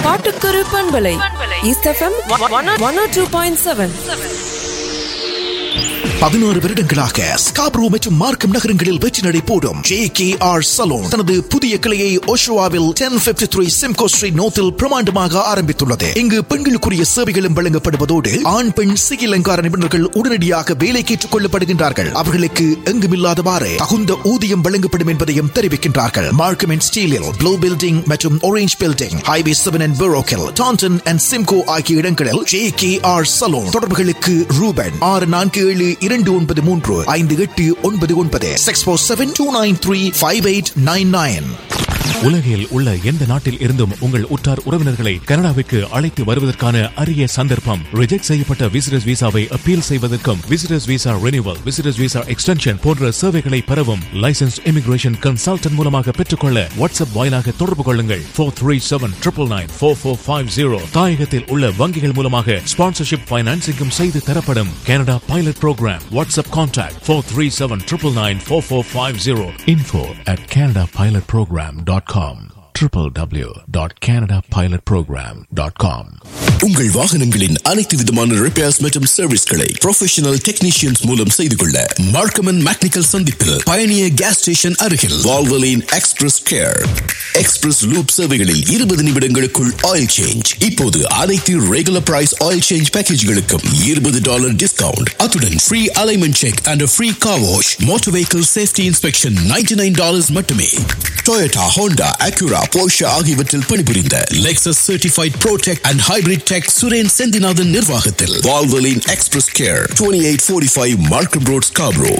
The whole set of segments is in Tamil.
பாட்டுக்குரு பண்பலை east FM one O two point seven பதினாறு வருடங்களாக ஸ்காப்ரோ மற்றும் மார்க்கம் நகரங்களில் வெற்றி நடை போடும் ஜே கே ஆர் சலூன் தனது புதிய கிளையை ஓஷோவாவில் ten fifty three Simcoe street நோத்தில் பிரமாண்டமாக ஆரம்பித்துள்ளது இங்கு பெண்களுக்குரிய சேவைகளும் வழங்கப்படுவதோடு ஆண் பெண் சிகை அலங்கார நிபுணர்கள் உடனடியாக வேலைக்கு ஏற்றுக் கொள்ளப்படுகின்றார்கள் அவர்களுக்கு எங்குமில்லாதவாறு தகுந்த ஊதியம் வழங்கப்படும் என்பதையும் தெரிவிக்கின்றார்கள் மார்க்கம் அண்ட் ஸ்டீலில் ப்ளூ பில்டிங் மற்றும் orange building highway seven and பெரோக்கில் டான்டன் அண்ட் சிம்கோ ஆகிய இடங்களில் ஜே கே ஆர் சலூன் தொடர்புகளுக்கு ரூபன் ஆறு நான்கு ஏழு இரண்டு ஒன்பது மூன்று ஐந்து எட்டு ஒன்பது ஒன்பது six four seven two nine three five eight nine nine உலகில் உள்ள எந்த நாட்டில் இருந்தும் உங்கள் உற்றார் உறவினர்களை கனடாவிற்கு அழைத்து வருவதற்கான அரிய சந்தர்ப்பம் ரிஜெக்ட் செய்யப்பட்ட விசிட்டர்ஸ் விசாவை அப்பீல் செய்வதற்கும் visitors visa renewal visitors visa extension போன்ற சேவைகளை பெறவும் லைசன்ஸ் இமிகிரேஷன் கன்சல்டன்ட் மூலமாக பெற்றுக்கொள்ள வாட்ஸ்அப் வாயிலாக தொடர்பு கொள்ளுங்கள் four three seven triple nine four four five zero தாயகத்தில் உள்ள வங்கிகள் மூலமாக ஸ்பான்சர்ஷிப் பைனான்சிங்கும் செய்து தரப்படும் Canada pilot program WhatsApp contact four three seven triple nine four four five zero info at Canada pilot program dot com www.canadapilotprogram.com உங்கள் வாகனங்களின் அனைத்து விதமான ரிப்பேர்ஸ் மற்றும் சர்வீஸ்களை ப்ரொஃபஷனல் டெக்னீஷியன்ஸ் மூலம் செய்து கொள்ள மார்க்கமன் மேக்னிக்கல் சந்திப்பில் பயணிய கேஸ் ஸ்டேஷன் அருகில் Valvoline express care express lube சேவைகளில் இருபது நிமிடங்களுக்குள் ஆயில் சேஞ்ச் இப்போது அனைத்து ரெகுலர் பிரைஸ் ஆயில் சேஞ்ச் பேக்கேஜ்களுக்கும் இருபது டாலர் டிஸ்கவுண்ட் அத்துடன் free alignment check and free car wash motor vehicle safety inspection ninety nine dollars மட்டுமே டொயோட்டா ஹோண்டா அக்யூரா போஷா ஆகியவற்றில் பணிபுரிந்த Lexus certified pro tech and hybrid tech Suren Senthinathan நிர்வாகத்தில் Valvoline express care twenty eight forty five Markham road Scarborough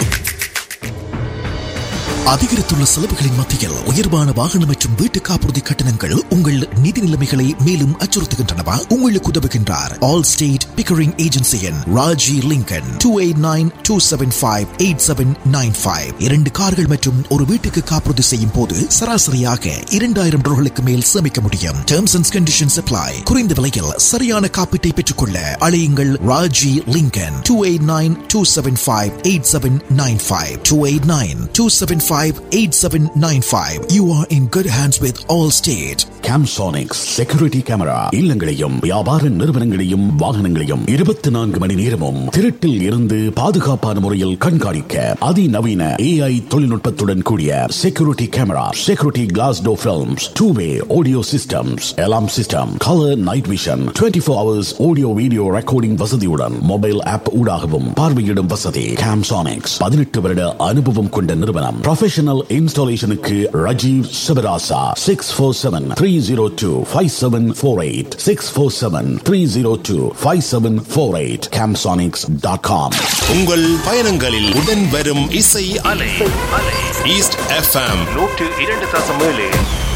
அதிகரித்துள்ள செலவுகளின் மத்தியில் உயர்வான வாகனம் மற்றும் வீட்டு காப்புறுதி கட்டணங்கள் உங்கள் நிதி நிலைமைகளை மேலும் அச்சுறுத்துகின்றனவா உங்களுக்கு உதவுகின்றார் ஆல் ஸ்டேட் பிக்கரிங் ஏஜென்சியின் Raji Lingan two eight nine two seven five eight seven nine five இரண்டு கார்கள் மற்றும் ஒரு வீட்டுக்கு காப்புறுதி செய்யும் போது சராசரியாக இரண்டாயிரம் டாலர்களுக்கு மேல் சேமிக்க முடியும் டேர்ம்ஸ் அண்ட் கண்டிஷன்ஸ் அப்ளை குறைந்த விலையில் சரியான காப்பீட்டை பெற்றுக்கொள்ள அழையுங்கள் Raji Lingan two eight nine two seven five eight seven nine five two eight nine two seven five eight seven nine five you are in good hands with Allstate Camsonics security camera இல்லங்களையும் வியாபார நிறுவனங்களையும் வாகனங்களையும் இருபத்தி நான்கு மணி நேரமும் திருட்டில் இருந்து பாதுகாப்பான முறையில் கண்காணிக்க அதிநவீன ஏஐ தொழில்நுட்பத்துடன் கூடிய செக்யூரிட்டி கேமரா செக்யூரிட்டி கிளாஸ் டோ films two way audio systems alarm system colour night vision twenty four hours audio video recording வசதியுடன் மொபைல் ஆப் ஊடாகவும் பார்வையிடும் வசதி கேம்சானிக்ஸ் பதினெட்டு வருட அனுபவம் கொண்ட நிறுவனம் ப்ரொஃபஷனல் இன்ஸ்டாலேஷனுக்கு Rajeev Sivarasa six four seven three zero two five seven four eight six four seven three zero two five seven four eight Camsonics dot com உங்கள் பயணங்களில் உடன் வரும் இசை அலை ஈஸ்ட் எஃப்எம் நூற்று இரண்டு தசம் ஏழு